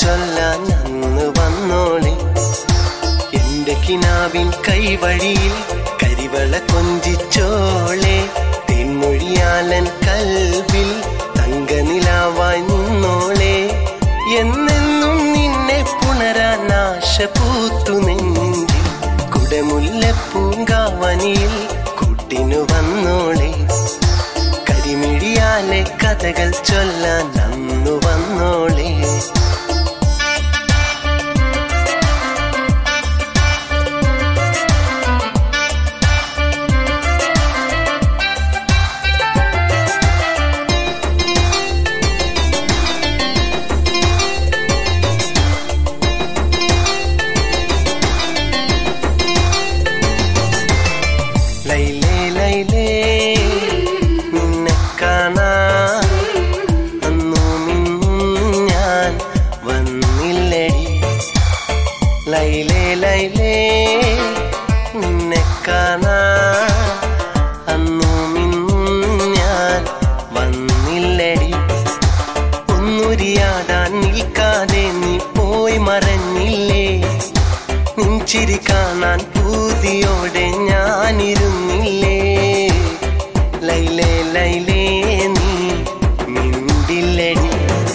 ചൊല്ലാൻ അന്ന് വന്നോളെ എന്റെ കിനാവിൻ കൈവഴിയിൽ കരിവള കൊഞ്ചിച്ചോളെ തെന്മൊഴിയാലൻ കൽവിൽ തങ്കനിലാവായി നിന്നോളെ എന്നെന്നും നിന്നെ പുണരാൻ ആശ പൂത്തു നെഞ്ചിൽ കുടമുല്ലപ്പൂങ്കാവനിയിൽ കൂട്ടിനു വന്നോളെ കരിമിഴിയാലെ കഥകൾ ചൊല്ലാൻ അന്നു വന്നോളെ ലൈലേ ലൈലേ നിന്നെ കാണാൻ അന്നു മിന്നും ഞാൻ വന്നില്ലടി ലൈലേ ലൈലേ നിന്നെ കാണാൻ അന്നു മിന്നും ഞാൻ വന്നില്ലടി ഒന്നുരിയാടാൻ നിൽക്കാതെ നീ പോയി മറഞ്ഞില്ലേ നിൻചിരി കാണാൻ പൂതിയോടെ ഞാനിരുന്നില്ലേ ലൈലേ ലൈലേ നീ മിണ്ടില്ലടി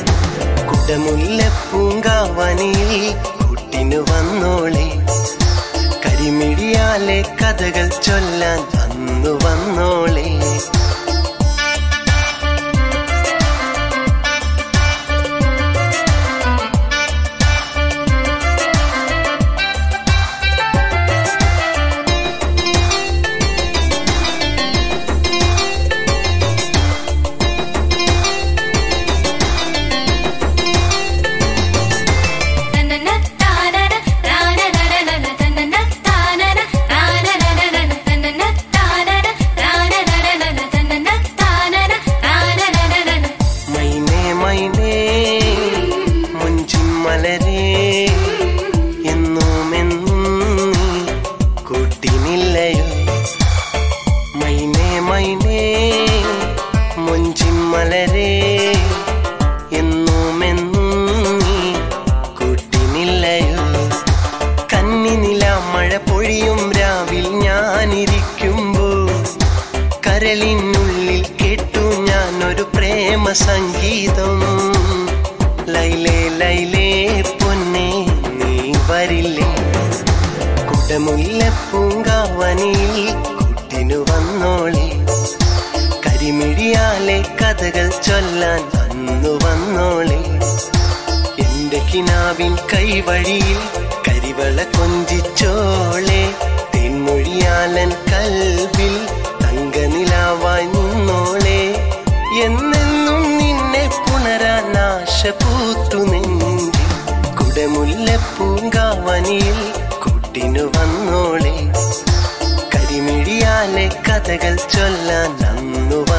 കുടമുല്ലപ്പൂങ്കാവനിൽ കൂട്ടിനു വന്നോളെ കരിമിഴിയാലെ കഥകൾ ചൊല്ലാൻ അന്നു വന്നോളെ തന്നന താനന താനനനനന തന്നന താനന താനനനനന തന്നന താനന താനനനനന തന്നന താനന താനനനനന മൈനേ മൈനേ മുഞ്ചിൻ മലരേ എന്നും എന്നും നീ കൂട്ടിനില്ലയോ മൈനേ മൈനേ മുഞ്ചിൻ മലരേ എന്നും എന്നും നീ കൂട്ടിനില്ലയോ കന്നിനില മഴ പൊഴിയും രാവിൽ ഞാനിരിക്കുമ്പോൾ കരളിനുള്ളിൽ കേട്ടു ഞാൻ ഒരു പ്രേമ സംഗീതം ലൈലേ ലൈലേ പൊന്നെ നീ വരില്ലേ കുടമുല്ലപ്പൂങ്കാവനിൽ കൂട്ടിനു വന്നോളെ കരിമിഴിയാലെ കഥകൾ ചൊല്ലാൻ അന്നു വന്നോളെ എന്റെ കിനാവിൻ കൈവഴിയിൽ കരിവള കൊഞ്ചിച്ചോളെ തെന്മൊഴിയാലൻ കൽവിൽ തങ്കനിലാവായി നിന്നോളെ എന്നെന്നും നിന്നെ പുണരാൻ ആശ പൂത്തു നെഞ്ചിൽ കുടമുല്ലപ്പൂങ്കാവനിയിൽ കൂട്ടിനു വന്നോളെ കരിമിഴിയാലെ കഥകൾ ചൊല്ലാൻ അന്നു